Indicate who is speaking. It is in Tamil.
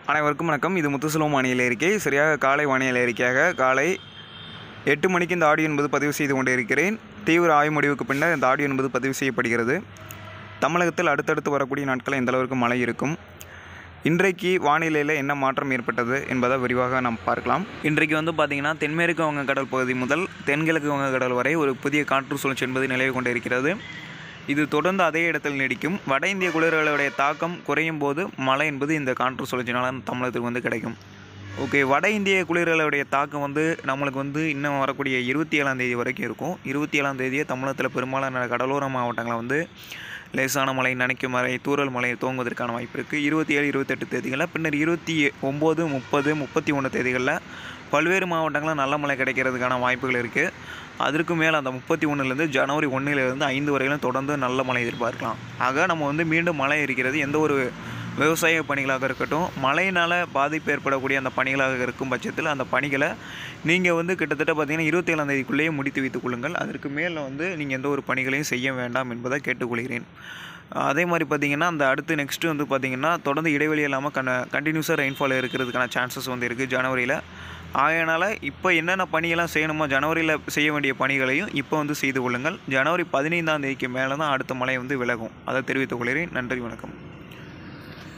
Speaker 1: அனைவருக்கும் வணக்கம் இது முத்துசுலம் வானிலை அறிக்கை சரியாக காலை வானிலை அறிக்கையாக காலை எட்டு மணிக்கு இந்த ஆடியோ என்பது பதிவு செய்து கொண்டு இருக்கிறேன் தீவிர ஆய்வு முடிவுக்கு பின்னர் இந்த ஆடியோ என்பது பதிவு செய்யப்படுகிறது தமிழகத்தில் அடுத்தடுத்து வரக்கூடிய நாட்களில் எந்த அளவிற்கு மழை இருக்கும் இன்றைக்கு வானிலையில் என்ன மாற்றம் ஏற்பட்டது என்பதை விரிவாக நாம் பார்க்கலாம் இன்றைக்கு வந்து பார்த்திங்கன்னா தென்மேற்கு வங்கக்கடல் பகுதி முதல் தென்கிழக்கு வங்கக்கடல் வரை ஒரு புதிய காற்று சுழற்சி என்பது நிலவி கொண்டு இருக்கிறது இது தொடர்ந்து அதே இடத்தில் நீடிக்கும் வட இந்திய குளிர்களுடைய தாக்கம் குறையும் போது மழை என்பது இந்த காற்று சுழற்சினால தமிழகத்துக்கு வந்து கிடைக்கும் ஓகே வட இந்திய குளிர்களுடைய தாக்கம் வந்து நம்மளுக்கு வந்து இன்னும் வரக்கூடிய இருபத்தி ஏழாம் தேதி வரைக்கும் இருக்கும் இருபத்தி ஏழாம் தேதியே தமிழகத்தில் பெரும்பாலான கடலோர மாவட்டங்களில் வந்து லேசான மழை நனைக்கும் மழை தூறல் மழை துவங்குவதற்கான வாய்ப்பு இருக்குது இருபத்தி ஏழு இருபத்தெட்டு தேதிகளில் பின்னர் இருபத்தி ஒம்பது முப்பது முப்பத்தி ஒன்று தேதிகளில் பல்வேறு மாவட்டங்களில் நல்ல மழை கிடைக்கிறதுக்கான வாய்ப்புகள் இருக்குது அதற்கு மேலே அந்த முப்பத்தி ஒன்றுலேருந்து ஜனவரி ஒன்றிலிருந்து ஐந்து வரையிலும் தொடர்ந்து நல்ல மழை எதிர்பார்க்கலாம் ஆக நம்ம வந்து மீண்டும் மழை இருக்கிறது எந்த ஒரு விவசாய பணிகளாக இருக்கட்டும் மழையினால் பாதிப்பு ஏற்படக்கூடிய அந்த பணிகளாக இருக்கும் பட்சத்தில் அந்த பணிகளை நீங்கள் வந்து கிட்டத்தட்ட பார்த்தீங்கன்னா இருபத்தி ஏழாம் தேதிக்குள்ளேயே முடித்து வைத்துக் கொள்ளுங்கள் அதற்கு மேலே வந்து நீங்கள் எந்த ஒரு பணிகளையும் செய்ய வேண்டாம் என்பதை கேட்டுக்கொள்கிறேன் அதே மாதிரி பார்த்தீங்கன்னா அந்த அடுத்து நெக்ஸ்ட்டு வந்து பார்த்தீங்கன்னா தொடர்ந்து இடைவெளி இல்லாமல் கன கண்டினியூஸாக ரெயின்ஃபால் இருக்கிறதுக்கான சான்சஸ் வந்து இருக்குது ஜனவரியில் ஆகையினால் இப்போ என்னென்ன பணியெல்லாம் செய்யணுமோ ஜனவரியில் செய்ய வேண்டிய பணிகளையும் இப்போ வந்து செய்து கொள்ளுங்கள் ஜனவரி பதினைந்தாம் தேதிக்கு மேலே தான் அடுத்த மழை வந்து விலகும் அதை தெரிவித்துக் கொள்கிறேன் நன்றி வணக்கம்